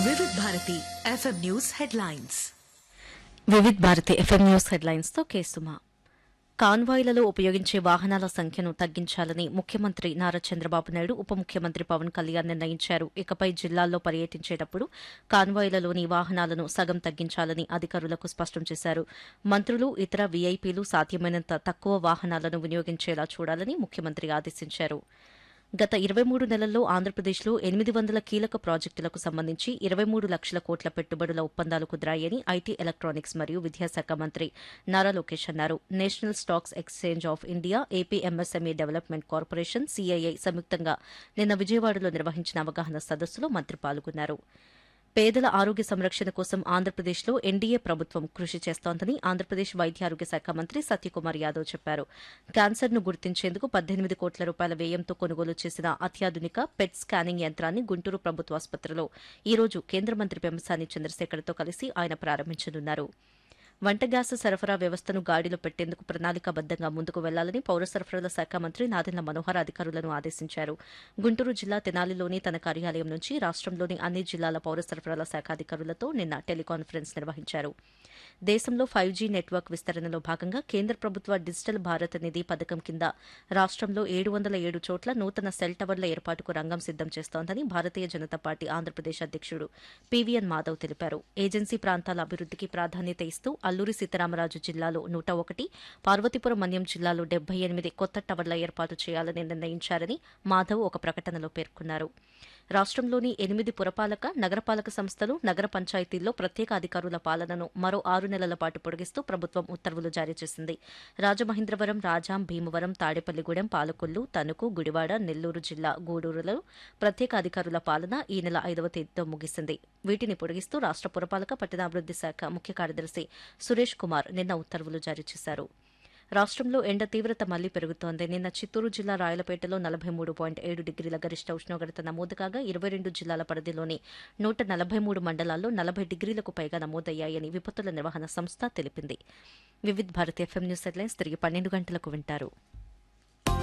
వివిధ Bharati FM news headlines Vividh Bharati FM news headlines తో కేసుమా కాన్వాయ్లలో ఉపయోగించే వాహనాల సంఖ్యను తగ్గించాలని ముఖ్యమంత్రి నారా చంద్రబాబు నాయుడు ఉప ముఖ్యమంత్రి పవన్ కళ్యాణ్ నిర్ణయించారు ఇకపై జిల్లాల్లో పర్యటించేటప్పుడు కాన్వాయ్లలోని వాహనాలను సగం తగ్గించాలని అధికారులకు స్పష్టం చేశారు మంత్రులు ఇతర వీఐపీలు సాధ్యమైనంత తక్కువ వాహనాలను వినియోగించేలా చూడాలని ముఖ్యమంత్రి ఆదేశించారు గత ఇరవై మూడు నెలల్లో ఆంధ్రప్రదేశ్లో ఎనిమిది వందల కీలక ప్రాజెక్టులకు సంబంధించి ఇరవై మూడు లక్షల కోట్ల పెట్టుబడుల ఒప్పందాలు కుదిరాయని ఐటీ ఎలక్ట్రానిక్స్ మరియు విద్యాశాఖ మంత్రి నారా లోకేష్ అన్నారు national stocks exchange of India AP MSME development corporation CII సంయుక్తంగా నిన్న విజయవాడలో నిర్వహించిన అవగాహన సదస్సులో మంత్రి పాల్గొన్నారు పేదల ఆరోగ్య సంరక్షణ కోసం ఆంధ్రప్రదేశ్లో ఎన్డీఏ ప్రభుత్వం కృషి చేస్తోందని ఆంధ్రప్రదేశ్ వైద్య ఆరోగ్య శాఖ మంత్రి సత్యకుమార్ యాదవ్ చెప్పారు క్యాన్సర్ను గుర్తించేందుకు పద్దెనిమిది కోట్ల రూపాయల వ్యయంతో కొనుగోలు చేసిన అత్యాధునిక పెట్ స్కానింగ్ యంత్రాన్ని గుంటూరు ప్రభుత్వ ఆసుపత్రిలో ఈ రోజు కేంద్ర మంత్రి పెంసాని చంద్రశేఖర్తో కలిసి ఆయన ప్రారంభించనున్నారు వంట గ్యాస్ సరఫరా వ్యవస్థను గాడిలో పెట్టేందుకు ప్రణాళికాబద్దంగా ముందుకు వెళ్లాలని పౌర సరఫరాల శాఖ మంత్రి నాదెండ్ల మనోహర్ అధికారులను ఆదేశించారు గుంటూరు జిల్లా తెనాలిలోని తన కార్యాలయం నుంచి రాష్టంలోని అన్ని జిల్లాల పౌర సరఫరాల శాఖ అధికారులతో నిన్న టెలికాన్ఫరెన్స్ నిర్వహించారు దేశంలో ఫైవ్ జీ నెట్వర్క్ విస్తరణలో భాగంగా కేంద్ర ప్రభుత్వ డిజిటల్ భారత్ నిధి పథకం కింద రాష్టంలో ఏడు వందల ఏడు చోట్ల నూతన సెల్ టవర్ల ఏర్పాటుకు రంగం సిద్దం చేస్తోందని భారతీయ జనతా పార్టీ ఆంధ్రప్రదేశ్ అధ్యక్షుడు పీవీఎన్ మాధవ్ తెలిపారు ఏజెన్సీ ప్రాంతాల అభివృద్దికి ప్రాధాన్యత ఇస్తూ అల్లూరి సీతారామరాజు జిల్లాలో నూట ఒకటి పార్వతీపురం మన్యం జిల్లాలో డెబ్బై ఎనిమిది కొత్త టవర్ల ఏర్పాటు చేయాలని నిర్ణయించారని మాధవ్ ఒక ప్రకటనలో పేర్కొన్నారు రాష్టంలోని ఎనిమిది పురపాలక నగరపాలక సంస్థలు నగర పంచాయతీల్లో ప్రత్యేక అధికారుల పాలనను మరో ఆరు నెలల పాటు పొడిగిస్తూ ప్రభుత్వం ఉత్తర్వులు జారీ చేసింది రాజమహేంద్రవరం రాజాం భీమవరం తాడేపల్లిగూడెం పాలకొల్లు తణుకు గుడివాడ నెల్లూరు జిల్లా గూడూరులో ప్రత్యేక అధికారుల పాలన ఈ నెల ఐదవ తేదీతో ముగిసింది వీటిని పొడిగిస్తూ రాష్ట పురపాలక పట్టణాభివృద్ది శాఖ ముఖ్య కార్యదర్శి సురేష్ కుమార్ నిన్న ఉత్తర్వులు జారీ చేశారు రాష్ట్రంలో ఎండ తీవ్రత మళ్లీ పెరుగుతోంది నిన్న చిత్తూరు జిల్లా రాయలపేటలో నలభై మూడు పాయింట్ ఏడు డిగ్రీల గరిష్ట ఉష్ణోగ్రత నమోదు కాగా ఇరవై రెండు జిల్లాల పరిధిలోని నూట నలభై మూడు మండలాల్లో నలభై డిగ్రీలకు పైగా నమోదయ్యాయని విపత్తుల నిర్వహణ సంస్థ తెలిపింది Vividh Bharat FM news headlines తిరిగి పన్నెండు గంటలకు వింటారు